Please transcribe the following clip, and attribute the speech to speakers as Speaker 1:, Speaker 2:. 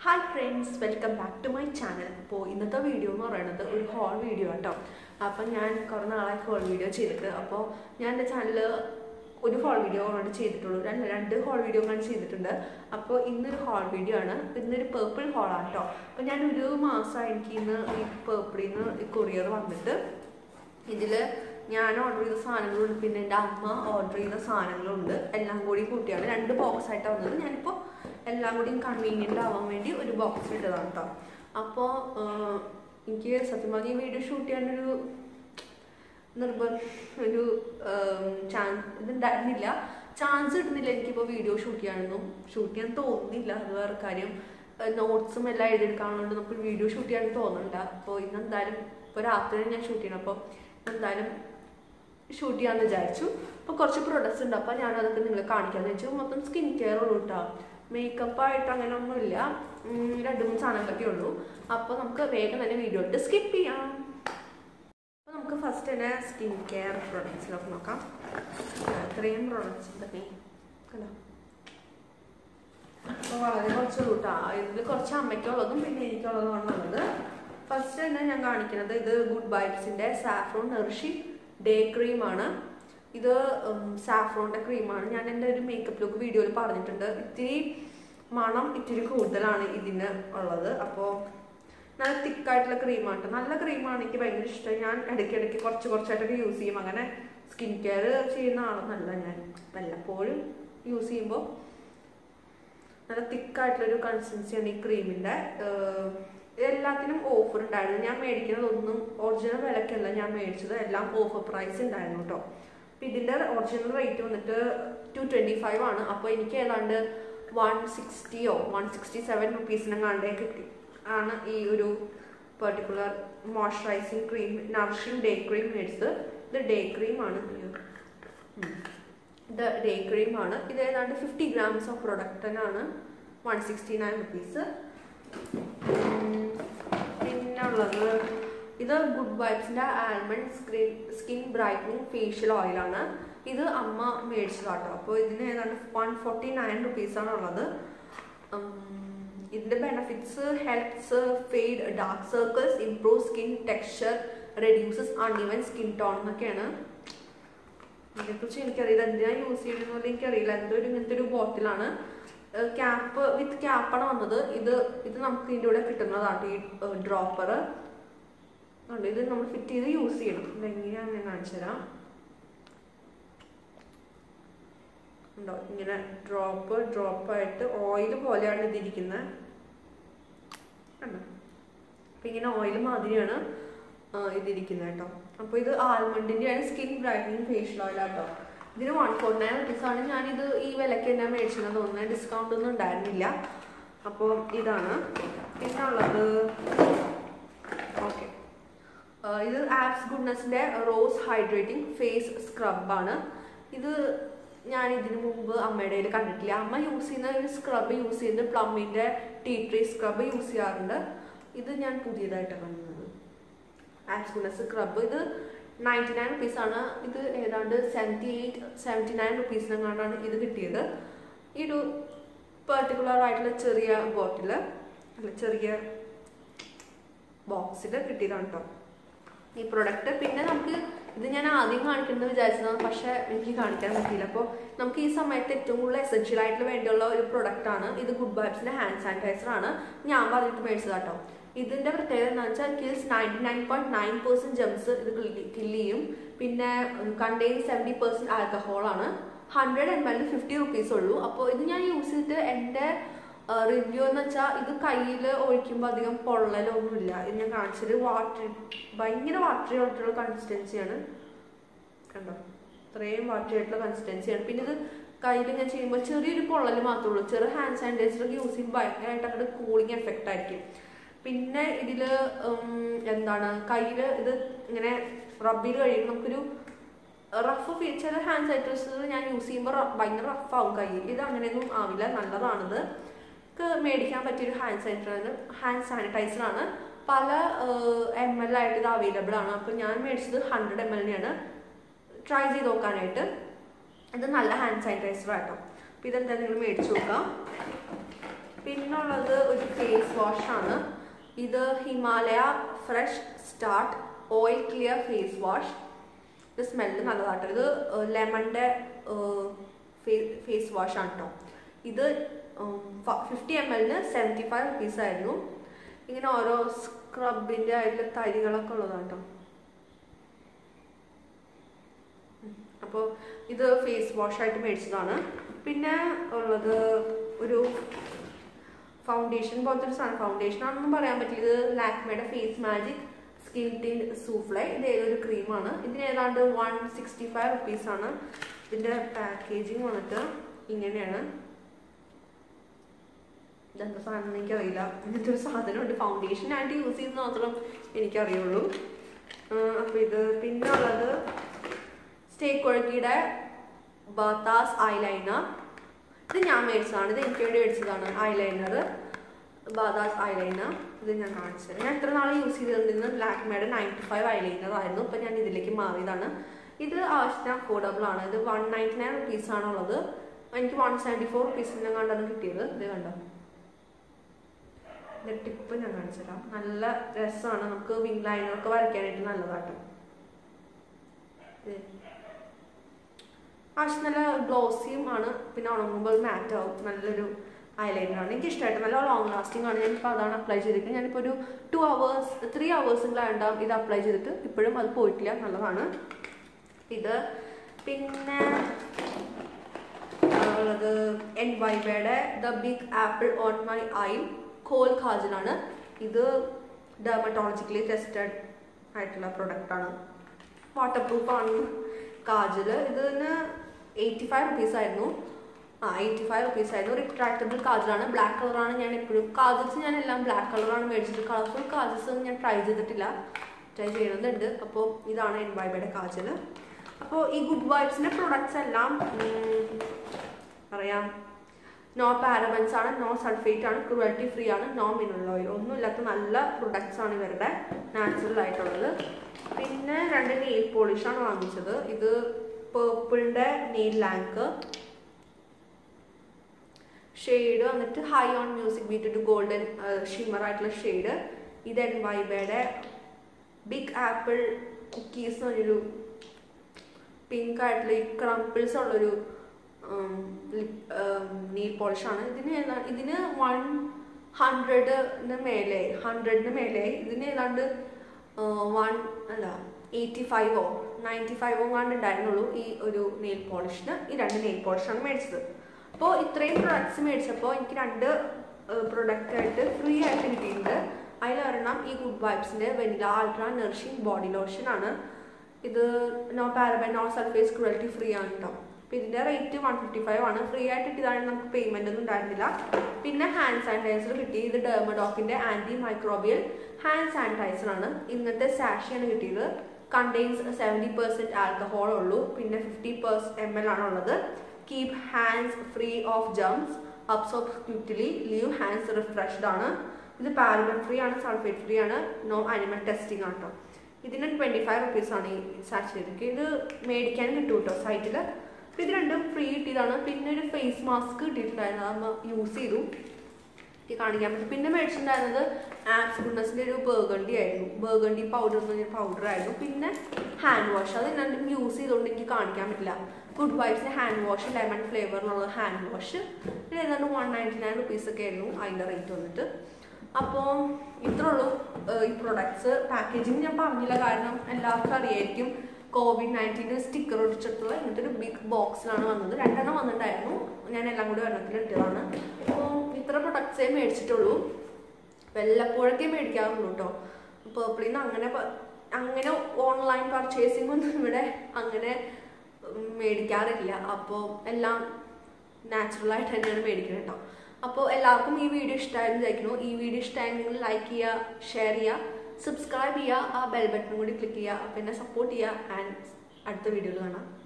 Speaker 1: hi friends welcome back to my channel അപ്പോൾ ഇന്നത്തെ video എന്ന് പറയുന്നത് ഒരു ഹോൾ വീഡിയോ കേട്ടോ അപ്പം ഞാൻ കുറേ നാളായി ഹോൾ വീഡിയോ ചെയ്തിട്ട് അപ്പോൾ ഞാൻ എൻ്റെ ചാനൽ ഒരു ഹോൾ വീഡിയോ ഓൾറെഡി ചെയ്തിട്ടുള്ളൂ രണ്ട് രണ്ട് ഹോൾ വീഡിയോ ഞാൻ ചെയ്തിട്ടുണ്ട് അപ്പോൾ ഇന്നൊരു ഹോൾ വീഡിയോ ആണ് ഇന്നൊരു പേർപ്പിൾ ഹോളാണ് കേട്ടോ അപ്പോൾ ഞാൻ ഒരു മാസമായി എനിക്ക് ഇന്ന് ഈ പേർപ്പിളിൽ നിന്ന് കൊറിയർ വന്നിട്ട് ഇതിൽ ഞാൻ ഓർഡർ ചെയ്ത സാധനങ്ങളുണ്ട് പിന്നെ എൻ്റെ അമ്മ ഓർഡർ ചെയ്ത സാധനങ്ങളുണ്ട് എല്ലാം കൂടി കൂട്ടിയാണ് രണ്ട് ബോക്സ് ആയിട്ടാണ് വന്നത് ഞാനിപ്പോൾ എല്ലാം കൂടി കൺവീനിയൻ്റ് ആവാൻ വേണ്ടി ഒരു ബോക്സ് ഇട്ടതാണ് കേട്ടോ അപ്പോൾ എനിക്ക് സത്യം പറഞ്ഞാൽ ഈ വീഡിയോ ഷൂട്ട് ചെയ്യാനൊരു നിർബന്ധ ഒരു ചാൻസ് ഇതുണ്ടായിരുന്നില്ല ചാൻസ് കിട്ടുന്നില്ല എനിക്കിപ്പോൾ വീഡിയോ ഷൂട്ട് ചെയ്യാനൊന്നും ഷൂട്ട് ചെയ്യാൻ തോന്നുന്നില്ല അത് വേറെ കാര്യം നോട്ട്സും എല്ലാം എഴുതിയെടുക്കാനുള്ളത് നമുക്ക് വീഡിയോ ഷൂട്ട് ചെയ്യാൻ തോന്നുന്നില്ല അപ്പോൾ ഇന്ന് എന്തായാലും ഇപ്പോൾ രാത്രി ഞാൻ ഷൂട്ട് ചെയ്യണം അപ്പോൾ എന്തായാലും ഷൂട്ട് ചെയ്യാമെന്ന് വിചാരിച്ചു അപ്പോൾ കുറച്ച് പ്രൊഡക്ട്സ് ഉണ്ട് അപ്പോൾ ഞാൻ അതൊക്കെ നിങ്ങളെ കാണിക്കാമെന്ന് വെച്ചു മൊത്തം സ്കിൻ കെയർ ഉള്ളൂ കേട്ടോ മേക്കപ്പ് ആയിട്ട് അങ്ങനെ ഒന്നുമില്ല ഉം, രണ്ട് മൂന്ന് സാധനങ്ങളൊക്കെ ഉള്ളൂ അപ്പോൾ നമുക്ക് വേഗം തന്നെ വീഡിയോ ഇട്ട് സ്കിപ്പ് ചെയ്യാം അപ്പോൾ നമുക്ക് ഫസ്റ്റ് തന്നെ സ്കിൻ കെയർ പ്രൊഡക്ട്സിലൊക്കെ നോക്കാം ഇത്രയും പ്രൊഡക്ട്സ് തന്നെ കണ്ടോ അപ്പോൾ വളരെ കുറച്ചുള്ളൂ കേട്ടോ ഇതിൽ കുറച്ച് അമ്മയ്ക്കുള്ളതും പിന്നെ എനിക്കുള്ളതുമാണ് ഉള്ളത് ഫസ്റ്റ് തന്നെ ഞാൻ കാണിക്കുന്നത് ഇത് ഗുഡ് വൈബ്സിൻ്റെ സാഫ്രോൺ നെർഷി ഡേ ക്രീമാണ് ഇത് സാഫ്രോണിൻ്റെ ക്രീമാണ് ഞാൻ എൻ്റെ ഒരു മേക്കപ്പ് ലുക്ക് വീഡിയോയിൽ പറഞ്ഞിട്ടുണ്ട് ഇത്തിരി മണം ഇത്തിരി കൂടുതലാണ് ഇതിന് ഉള്ളത് അപ്പോൾ നല്ല തിക്കായിട്ടുള്ള ക്രീമാണ് നല്ല ക്രീമാണ് എനിക്ക് ഭയങ്കര ഇഷ്ടം ഞാൻ ഇടയ്ക്കിടയ്ക്ക് കുറച്ച് കുറച്ചായിട്ടൊക്കെ യൂസ് ചെയ്യും അങ്ങനെ സ്കിൻ കെയർ ചെയ്യുന്ന ആളൊന്നല്ല ഞാൻ വല്ലപ്പോഴും യൂസ് ചെയ്യുമ്പോൾ നല്ല തിക്കായിട്ടുള്ളൊരു കൺസിസ്റ്റൻസിയാണ് ഈ ക്രീമിൻ്റെ എല്ലാത്തിനും ഓഫർ ഉണ്ടായിരുന്നു ഞാൻ മേടിക്കുന്നതൊന്നും ഒറിജിനൽ വിലക്കല്ല ഞാൻ മേടിച്ചത് എല്ലാം ഓഫർ പ്രൈസ് ഉണ്ടായിരുന്നു കേട്ടോ അപ്പം ഇതിൻ്റെ ഒറിജിനൽ റേറ്റ് വന്നിട്ട് ടു ട്വൻറ്റി ഫൈവ് ആണ് അപ്പോൾ എനിക്ക് ഏതാണ്ട് വൺ സിക്സ്റ്റിയോ വൺ സിക്സ്റ്റി സെവൻ റുപ്പീസിനെങ്ങാണ്ടേ കിട്ടി ആണ് ഈ ഒരു particular moisturising cream nourishing day cream മേടിച്ചത് ഇത് ഡേ ക്രീമാണ് ഇത് ഡേ ക്രീം ആണ് ഇത് ഏതാണ്ട് ഫിഫ്റ്റി ഗ്രാംസ് ഓഫ് പ്രൊഡക്റ്റിനാണ് വൺ സിക്സ്റ്റി നയൻ റുപ്പീസ് പിന്നെ ഉള്ളത് ഇത് ഗുഡ് വൈബ്സിൻ്റെ almond screen skin brightening facial ഓയിലാണ് ഇത് അമ്മ മേടിച്ചതാട്ടോ അപ്പോൾ ഇതിന് ഏതാണ്ട് വൺ ഫോർട്ടി നയൻ റുപ്പീസാണ് ഉള്ളത് ഉം, ഇതിൻ്റെ benefits helps fade dark circles improve skin texture reduces uneven skin tone എന്നൊക്കെയാണ് ഇതിനെക്കുറിച്ച് എനിക്കറിയില്ല എന്തിനാ യൂസ് ചെയ്യുന്നത് എനിക്കറിയില്ല എന്തോ ഒരു ഇങ്ങനത്തെ ഒരു ബോട്ടിലാണ് ക്യാപ്പ് വിത്ത് ക്യാപ്പാണ് വന്നത് ഇത് ഇത് നമുക്ക് ഇതിൻ്റെ കൂടെ കിട്ടുന്നതാണ് ഈ ഡ്രോപ്പർ ഉണ്ട് ഇത് നമ്മൾ ഫിറ്റ് ചെയ്ത് യൂസ് ചെയ്യണം ഇതെങ്ങനെയാണ് ഞാൻ കാണിച്ചു തരാം ഉണ്ടോ ഇങ്ങനെ ഡ്രോപ്പ് ഡ്രോപ്പായിട്ട് ഓയിൽ പോലെയാണ് ഇതിരിക്കുന്നത് കണ്ടോ അപ്പം ഇങ്ങനെ ഓയിൽ മാതിരിയാണ് ആ, ഇതിരിക്കുന്നത് കേട്ടോ അപ്പോൾ ഇത് ആൽമണ്ടിൻ്റെയാണ് സ്കിൻ ബ്രൈറ്റനിങ് ഫേഷ്യൽ ഓയിൽ കേട്ടോ ഇതിന് വൺ ഫോർ നയൻ റുപ്പീസാണ് ഞാനിത് ഈ വിലയ്ക്ക് തന്നെ മേടിച്ചതെന്ന് തോന്നുന്നത് ഡിസ്കൗണ്ട് ഒന്നും ഉണ്ടായിരുന്നില്ല അപ്പോൾ ഇതാണ് പിന്നെ ഉള്ളത് ഓക്കെ ഇത് ആപ്സ് ഗുഡ്നസിൻ്റെ റോസ് ഹൈഡ്രേറ്റിംഗ് ഫേസ് സ്ക്രബാണ് ഇത് ഞാൻ ഇതിനു മുമ്പ് അമ്മയുടെ കയ്യിൽ കണ്ടിട്ടില്ല അമ്മ യൂസ് ചെയ്യുന്ന ഒരു സ്ക്രബ് യൂസ് ചെയ്യുന്നത് പ്ലമ്മിൻ്റെ ടീ ട്രീ സ്ക്രബ് യൂസ് ചെയ്യാറുണ്ട് ഇത് ഞാൻ പുതിയതായിട്ടാണ് കാണുന്നത് ആപ്സ് ഗുഡ്നസ് സ്ക്രബ് ഇത് നയൻറ്റി നയൻ റുപ്പീസാണ് ഇത് ഏതാണ്ട് സെവൻറ്റി എയ്റ്റ് സെവൻറ്റി നയൻ റുപ്പീസിനെങ്ങാണ്ടാണ് ഇത് കിട്ടിയത് ഈ ഒരു പെർട്ടിക്കുലർ ആയിട്ടുള്ള ചെറിയ ബോട്ടിൽ അല്ല ചെറിയ ബോക്സിൽ കിട്ടിയതാണ് കേട്ടോ ഈ പ്രൊഡക്റ്റ് പിന്നെ നമുക്ക് ഇത് ഞാൻ ആദ്യം കാണിക്കുന്നത് വിചാരിച്ചതാണ് പക്ഷേ എനിക്ക് കാണിക്കാൻ പറ്റിയില്ല അപ്പോൾ നമുക്ക് ഈ സമയത്ത് ഏറ്റവും കൂടുതൽ എസെൻഷ്യൽ ആയിട്ട് വേണ്ടിയുള്ള ഒരു പ്രൊഡക്റ്റ് ആണ് ഇത് ഗുഡ് വൈബ്സിന്റെ ഹാൻഡ് സാനിറ്റൈസർ ആണ് ഞാൻ പറഞ്ഞിട്ട് മേടിച്ചത് കേട്ടോ ഇതിന്റെ പ്രത്യേകത എന്താ വെച്ചാൽ kills ninety nine point nine percent germs ഇത് കില്ല് ചെയ്യും പിന്നെ കണ്ടെയ്ൻ സെവൻറ്റി പെർസെന്റ് ആൽക്കഹോൾ ആണ് hundred M L fifty rupees ഉള്ളൂ അപ്പോൾ ഇത് ഞാൻ യൂസ് ചെയ്തിട്ട് എൻ്റെ റിവ്യൂ എന്ന് വെച്ചാൽ ഇത് കയ്യിൽ ഒഴിക്കുമ്പോൾ അധികം പൊള്ളലൊന്നുമില്ല ഇത് ഞാൻ കാണിച്ചത് വാട്ടർ ഭയങ്കര വാട്ടറി ആയിട്ടുള്ള കൺസിസ്റ്റൻസിയാണ് കണ്ടോ ഇത്രയും വാട്ടറി ആയിട്ടുള്ള കൺസിസ്റ്റൻസിയാണ് പിന്നെ ഇത് കയ്യിൽ ഇങ്ങനെ ചെയ്യുമ്പോൾ ചെറിയൊരു പൊള്ളൽ മാത്രമേ ഉള്ളൂ ചെറിയ ഹാൻഡ് സാനിറ്റൈസർ യൂസ് ചെയ്യുമ്പോൾ ഭയങ്കരമായിട്ട് അങ്ങോട്ട് കൂളിംഗ് എഫക്റ്റ് ആയിരിക്കും പിന്നെ ഇതിൽ എന്താണ് കയ്യിൽ ഇത് ഇങ്ങനെ റബ്ബ് ചെയ്ത് കഴിയുമ്പോൾ നമുക്കൊരു റഫ് ഫീൽ ചില ഹാൻഡ് സാനിറ്റൈസർ ഞാൻ യൂസ് ചെയ്യുമ്പോൾ ഭയങ്കര റഫ് ആവും കയ്യിൽ ഇത് അങ്ങനെയൊന്നും ആവില്ല നല്ലതാണിത് ഒക്കെ മേടിക്കാൻ പറ്റിയൊരു ഹാൻഡ് സാനിറ്റൈസർ ഹാൻഡ് സാനിറ്റൈസർ ആണ് പല എം എൽ ആയിട്ട് ഇത് അവൈലബിൾ ആണ് അപ്പോൾ ഞാൻ മേടിച്ചത് ഹൺഡ്രഡ് എം എല്ലിനെയാണ് ട്രൈ ചെയ്ത് നോക്കാനായിട്ട് ഇത് നല്ല ഹാൻഡ് സാനിറ്റൈസർ ആട്ടോ അപ്പോൾ ഇതെന്തായാലും നിങ്ങൾ മേടിച്ച് നോക്കാം പിന്നുള്ളത് ഒരു ഫേസ് വാഷാണ് ഇത് Himalaya fresh start oil clear face wash ഇത് സ്മെല്ല് നല്ലതാട്ടോ ഇത് ലെമണിൻ്റെ ഫേസ് വാഷ് ആണ് കേട്ടോ ഇത് ഫിഫ്റ്റി എം എല്ലിന് സെവൻറ്റി ഫൈവ് റുപ്പീസ് ആയിരുന്നു ഇങ്ങനെ ഓരോ സ്ക്രബിൻ്റെ ആയിട്ടുള്ള തരികളൊക്കെ ഉള്ളതാണ് കേട്ടോ അപ്പോൾ ഇത് ഫേസ് വാഷായിട്ട് മേടിച്ചതാണ് പിന്നെ ഉള്ളത് ഒരു ഫൗണ്ടേഷൻ പോലത്തെ ഒരു സാധനം ഫൗണ്ടേഷൻ ആണെന്നും പറയാൻ പറ്റില്ല ഇത് ലാക്മയുടെ face magic skin tint souffle ഇത് ഏതൊരു ക്രീമാണ് ഇതിന് ഏതാണ്ട് വൺ സിക്സ്റ്റി ഫൈവ് റുപ്പീസ് ആണ് ഇതിൻ്റെ പാക്കേജിങ് വന്നിട്ട് ഇങ്ങനെയാണ് ഇതെന്താ സാധനം എനിക്കറിയില്ല ഇങ്ങനത്തെ ഒരു സാധനമുണ്ട് ഫൗണ്ടേഷൻ ആയിട്ട് യൂസ് ചെയ്യുന്ന മാത്രം എനിക്കറിയുള്ളൂ അപ്പോൾ ഇത് പിന്നെ ഉള്ളത് സ്റ്റേക്ക് കൊഴക്കിയുടെ ബാത്താസ് ഐലൈനർ ഇത് ഞാൻ മേടിച്ചതാണ് ഇത് എനിക്ക് വേണ്ടി മേടിച്ചതാണ് ഐലൈനർ ബാദാസ് ഐലൈനർ ഇത് ഞാൻ കാണിച്ചത് ഞാൻ എത്ര നാൾ യൂസ് ചെയ്തിരുന്നത് ലാക്മേയുടെ നയൻറ്റി ഫൈവ് ഐലൈനർ ആയിരുന്നു ഇപ്പം ഞാൻ ഇതിലേക്ക് മാറിയതാണ് ഇത് ആവശ്യത്തിന് അഫോർഡബിൾ ആണ് ഇത് വൺ നയൻറ്റി നയൻ റുപ്പീസ് ആണുള്ളത് എനിക്ക് വൺ സെവൻറ്റി ഫോർ റുപ്പീസിന് കണ്ടാണ് കിട്ടിയത് ഇത് കണ്ടോ ഇതിൻ്റെ ടിപ്പ് ഞാൻ കാണിച്ചുതരാം നല്ല രസമാണ് നമുക്ക് വിങ് ലൈനറൊക്കെ വരയ്ക്കാനായിട്ട് നല്ലതാട്ടോ ആവശ്യം നല്ല ഗ്ലോസിയും ആണ് പിന്നെ ഉണങ്ങുമ്പോൾ മാറ്റ് ആവും നല്ലൊരു ഐലൈനറാണ് എനിക്ക് ഇഷ്ടമായിട്ട് നല്ല ലോങ് ലാസ്റ്റിംഗ് ആണ് ഞാനിപ്പോൾ അതാണ് അപ്ലൈ ചെയ്തിരിക്കുന്നത് ഞാനിപ്പോൾ ഒരു ടു അവേഴ്സ് ത്രീ അവേഴ്സിലാണ്ടാവും ഇത് അപ്ലൈ ചെയ്തിട്ട് ഇപ്പോഴും അത് പോയിട്ടില്ല നല്ലതാണ് ഇത് പിന്നെ ഉള്ളത് എൻ വൈബയുടെ the big apple on my eye kohl കാജലാണ് ഇത് ഡെർമറ്റോളജിക്കലി ടെസ്റ്റഡ് ആയിട്ടുള്ള പ്രൊഡക്റ്റാണ് വാട്ടർ പ്രൂഫ് ആണ് കാജൽ ഇതിന് എയ്റ്റി ഫൈവ് റുപ്പീസ് ആയിരുന്നു ആ എയ്റ്റി ഫൈവ് റുപ്പീസ് ആയിരുന്നു റിട്രാക്റ്റബിൾ കാജലാണ് ബ്ലാക്ക് കളറാണ് ഞാൻ എപ്പോഴും കാജൽസ് ഞാൻ എല്ലാം ബ്ലാക്ക് കളറാണ് മേടിച്ചിട്ട് കളർഫുൾ കാജൽസ് ഞാൻ ട്രൈ ചെയ്തിട്ടില്ല ട്രൈ ചെയ്യണമെന്നുണ്ട് അപ്പോൾ ഇതാണ് എൻ വൈബയുടെ കാജൽ അപ്പോൾ ഈ ഗുഡ് വൈബ്സിൻ്റെ പ്രൊഡക്ട്സ് എല്ലാം പറയാം നോ പാരബൻസ് ആണ് നോ സൾഫേറ്റ് ആണ് ക്രുവൽറ്റി ഫ്രീ ആണ് നോ മിനറൽ ഓയിൽ ഒന്നുമില്ലാത്ത നല്ല പ്രൊഡക്ട്സ് ആണ് ഇവരുടെ നാച്ചുറൽ ആയിട്ടുള്ളത് പിന്നെ രണ്ട് നെയിൽ പോളിഷ് ആണ് വാങ്ങിച്ചത് ഇത് പേർപ്പിളിൻ്റെ നെയിൽ ലാങ്ക് ഷെയ്ഡ് വന്നിട്ട് high on music beat to golden shimmer ആയിട്ടുള്ള ഷെയ്ഡ് ഇത് എൻ വൈബയുടെ ബിഗ് ആപ്പിൾ കുക്കീസ് എന്ന് പറഞ്ഞൊരു പിങ്ക് ആയിട്ടുള്ള ഈ ക്രംപിൾസ് ഉള്ളൊരു നെയിൽ പോളിഷാണ് ഇതിന് ഏതാ ഇതിന് വൺ ഹൺഡ്രഡിന് മേലെ ഹൺഡ്രഡിന് മേലെ ഇതിന് ഏതാണ്ട് വൺ അല്ല എയ്റ്റി ഫൈവോ നയൻറ്റി ഫൈവോ കണ്ട് ഉണ്ടായിരുന്നുള്ളൂ ഈ ഒരു നെയിൽ പോളിഷിന് ഈ രണ്ട് നെയിൽ പോളിഷാണ് മേടിച്ചത് അപ്പോൾ ഇത്രയും പ്രൊഡക്ട്സ് മേടിച്ചപ്പോൾ എനിക്ക് രണ്ട് പ്രൊഡക്റ്റ് ആയിട്ട് ഫ്രീ ആയിട്ട് കിട്ടിയിട്ടുണ്ട് അതിലൊരെണ്ണം ഈ ഗുഡ് വൈബ്സിൻ്റെ vanilla ultra nourishing body lotion ആണ് ഇത് no paraben no surface cruelty free ആണ് കേട്ടോ അപ്പോൾ ഇതിൻ്റെ റേറ്റ് വൺ ഫിഫ്റ്റി ഫൈവ് ആണ് ഫ്രീ ആയിട്ട് കിട്ടിയതാണെങ്കിൽ നമുക്ക് പേയ്മെൻ്റ് ഒന്നും ഉണ്ടായിരുന്നില്ല പിന്നെ ഹാൻഡ് സാനിറ്റൈസർ കിട്ടി ഇത് ഡെർമഡോക്കിൻ്റെ ആൻറ്റി മൈക്രോബിയൽ ഹാൻഡ് സാനിറ്റൈസർ ആണ് ഇന്നത്തെ സാഷിയാണ് കിട്ടിയത് കണ്ടെയ്ൻസ് സെവൻറ്റി പെർസെൻറ്റ് ആൽക്കഹോൾ ഉള്ളൂ പിന്നെ ഫിഫ്റ്റി പേഴ്സ് എം എൽ ആണ് ഉള്ളത് keep hands free of germs absorb quickly leave hands refreshed ആണ് ഇത് പാരബൻ ഫ്രീ ആണ് സൾഫേറ്റ് ഫ്രീ ആണ് നോ അനിമൽ ടെസ്റ്റിംഗ് ആണ് കേട്ടോ ഇതിന് ട്വൻറ്റി ഫൈവ് റുപ്പീസ് ആണ് ഈ സാച്ചിലേക്ക് ഇത് മേടിക്കാൻ കിട്ടും കേട്ടോ സൈറ്റിൽ അപ്പോൾ ഇത് രണ്ടും ഫ്രീ കിട്ടിയതാണ് പിന്നെ ഒരു ഫേസ് മാസ്ക് കിട്ടിയിട്ടുണ്ടായിരുന്നു അത് നമ്മൾ യൂസ് ചെയ്തു ഈ കാണിക്കാൻ പറ്റും പിന്നെ മേടിച്ചിട്ടുണ്ടായിരുന്നത് ആപ്സ് ഗുഡ്നസിൻ്റെ ഒരു ബേഗണ്ടി ആയിരുന്നു ബേഗണ്ടി പൗഡർ എന്ന് പറഞ്ഞ പൗഡർ ആയിരുന്നു പിന്നെ ഹാൻഡ് വാഷ് അത് രണ്ടും യൂസ് ചെയ്തുകൊണ്ട് എനിക്ക് കാണിക്കാൻ പറ്റില്ല ഗുഡ് വൈബ്സിൻ്റെ ഹാൻഡ് വാഷ് ലെമൺ ഫ്ലേവറിലുള്ള ഹാൻഡ് വാഷ് ഇത് ഏതാണ്ട് വൺ നയൻറ്റി നയൻ റുപ്പീസ് ഒക്കെ ആയിരുന്നു അതിൻ്റെ റേറ്റ് വന്നിട്ട് അപ്പോൾ ഇത്രേ ഉള്ളൂ ഈ പ്രൊഡക്ട്സ് പാക്കേജിങ് ഞാൻ പറഞ്ഞില്ല കാരണം എല്ലാവർക്കും അറിയായിരിക്കും കോവിഡ് നയൻറ്റീൻ്റെ സ്റ്റിക്കർ ഒടിച്ചിട്ടുള്ള ഇങ്ങനത്തെ ഒരു ബിഗ് ബോക്സിലാണ് വന്നത് രണ്ടെണ്ണം വന്നിട്ടുണ്ടായിരുന്നു ഞാൻ എല്ലാം കൂടി ഒരെണ്ണത്തിൽ ഇട്ടതാണ് അപ്പോൾ ഇത്ര പ്രൊഡക്ട്സേ മേടിച്ചിട്ടുള്ളൂ വല്ലപ്പോഴൊക്കെ മേടിക്കാറുള്ളൂ കേട്ടോ പേർപ്പിളിൽ നിന്ന് അങ്ങനെ അങ്ങനെ ഓൺലൈൻ പർച്ചേസിംഗ് ഒന്നും ഇവിടെ അങ്ങനെ മേടിക്കാറില്ല അപ്പോൾ എല്ലാം നാച്ചുറലായിട്ട് തന്നെയാണ് മേടിക്കുന്നത് കേട്ടോ അപ്പോൾ എല്ലാവർക്കും ഈ വീഡിയോ ഇഷ്ടമായെന്ന് വിചാരിക്കുന്നു ഈ വീഡിയോ ഇഷ്ടമായി നിങ്ങൾ ലൈക്ക് ചെയ്യുക ഷെയർ ചെയ്യുക സബ്സ്ക്രൈബ് ചെയ്യുക ആ ബെൽ ബട്ടൺ കൂടി ക്ലിക്ക് ചെയ്യുക പിന്നെ സപ്പോർട്ട് ചെയ്യുക ആൻഡ് അടുത്ത വീഡിയോയിൽ കാണാം